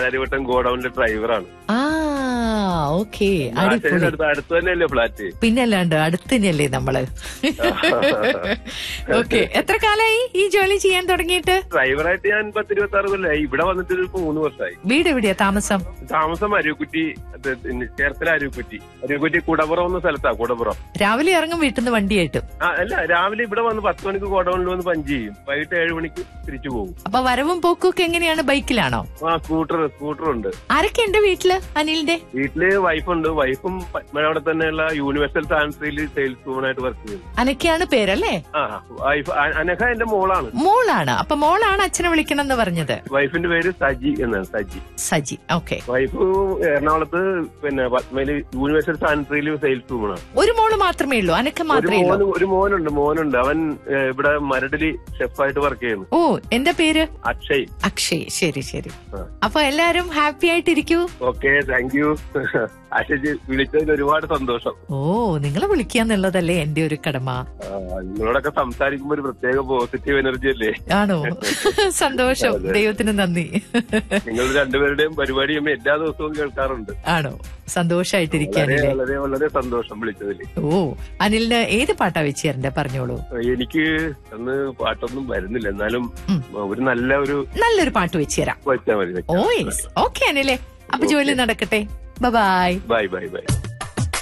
പാലാരിവട്ടം ഗോഡൌണിലെ ഡ്രൈവറാണ് ആ ഓക്കെ അടിപൊളി അടുത്ത് അടുത്ത് തന്നെയല്ലേ ഫ്ലാറ്റ് പിന്നല്ലാണ്ട് അടുത്ത് തന്നെയല്ലേ നമ്മള് ഓക്കെ എത്ര കാലായി ഈ ജോലി ചെയ്യാൻ തുടങ്ങിയിട്ട് ഡ്രൈവറായിട്ട് ഞാൻ പത്തിരുപത്തി ആറ് കൊല്ലമായി ഇവിടെ വന്നിട്ട് ഇപ്പൊ മൂന്ന് വർഷമായി വീട് എവിടെയാ താമസം താമസം അരുക്കുറ്റി അത് പിന്നെ ചേർത്തല അരുക്കുറ്റി അരുക്കുറ്റി കുടപ്പുറം എന്ന സ്ഥലത്താ കുടപ്പുറം രാവിലെ ഇറങ്ങും വീട്ടിൽ നിന്ന് വണ്ടിയായിട്ടും ആ അല്ല രാവിലെ ഇവിടെ വന്ന് പത്ത് മണിക്ക് ഗോഡൌണിൽ വന്ന് പഞ്ച് ചെയ്യും വൈകിട്ട് ഏഴ് മണിക്ക് തിരിച്ചു പോകും അപ്പൊ വരവും പോക്കും ഒക്കെ എങ്ങനെയാണ് ബൈക്കിലാണോ ആ സ്കൂട്ടർ സ്കൂട്ടർ ഉണ്ട് ആരൊക്കെ ഉണ്ട് വീട്ടില് അനിലിന്റെ വീട്ടില് വൈഫുണ്ട് വൈഫും പത്മനാഭടെ തന്നെയുള്ള യൂണിവേഴ്സൽ സാൻസറിയിൽ സെയിൽസ് വുമണായിട്ട് വർക്ക് ചെയ്യുന്നു അനക്കയാണ് പേരല്ലേ ആ വൈഫ് അ- അനഘ എന്റെ മോളാണ് മോളാണ് അപ്പൊ മോളാണ് അച്ഛനെ വിളിക്കണം എന്ന് പറഞ്ഞത് വൈഫിന്റെ പേര് സജി എന്നാണ് സജി സജി ഓക്കെ വൈഫ് എറണാകുളത്ത് പിന്നെ പത്മയില് യൂണിവേഴ്സൽ സാനിറ്ററിയിൽ സെയിൽസ് വുമണാണ് ഒരു മോള് മാത്രമേ ഉള്ളൂ അനക്ക ഒരു മാത്രമേ ഉള്ളൂ മോന് ഒരു മോനുണ്ട് മോനുണ്ട് അവൻ ഏ, ഇവിടെ മരടില് ഷെഫായിട്ട് വർക്ക് ചെയ്യുന്നു ഓ എന്റെ പേര് അക്ഷയ് അക്ഷയ് ശരി ശരി ആ. അപ്പൊ എല്ലാരും ഹാപ്പി ആയിട്ടിരിക്കൂ ഓക്കെ താങ്ക് യു അക്ഷയ് വിളിച്ചതിൽ ഒരുപാട് സന്തോഷം ഓ നിങ്ങളെ വിളിക്കാന്നുള്ളതല്ലേ എന്റെ ഒരു കടമ ആ, നിങ്ങളോടൊക്കെ സംസാരിക്കുമ്പോ ഒരു പ്രത്യേക പോസിറ്റീവ് എനർജി അല്ലേ ആണോ സന്തോഷം അതെ. ദൈവത്തിന് നന്ദി നിങ്ങൾ രണ്ടുപേരുടെയും പരിപാടിയും എല്ലാ ദിവസവും കേൾക്കാറുണ്ട് ആണോ സന്തോഷായിട്ടിരിക്കാനില്ലേ വളരെ വളരെ വളരെ സന്തോഷം വിളിച്ചതിൽ ഓ അനിലിന് ഏത് പാട്ടാ വെച്ച് തരണ്ടേ പറഞ്ഞോളൂ എനിക്ക് അന്ന് പാട്ടൊന്നും വരുന്നില്ല എന്നാലും ഉം. ഒരു നല്ല ഒരു നല്ലൊരു പാട്ട് വെച്ച് തരാം വെച്ചാൽ മതി ഓ യെസ് ഓക്കെ അനിലെ അപ്പൊ ജോലി നടക്കട്ടെ ബൈ ബൈ ബൈ ബൈ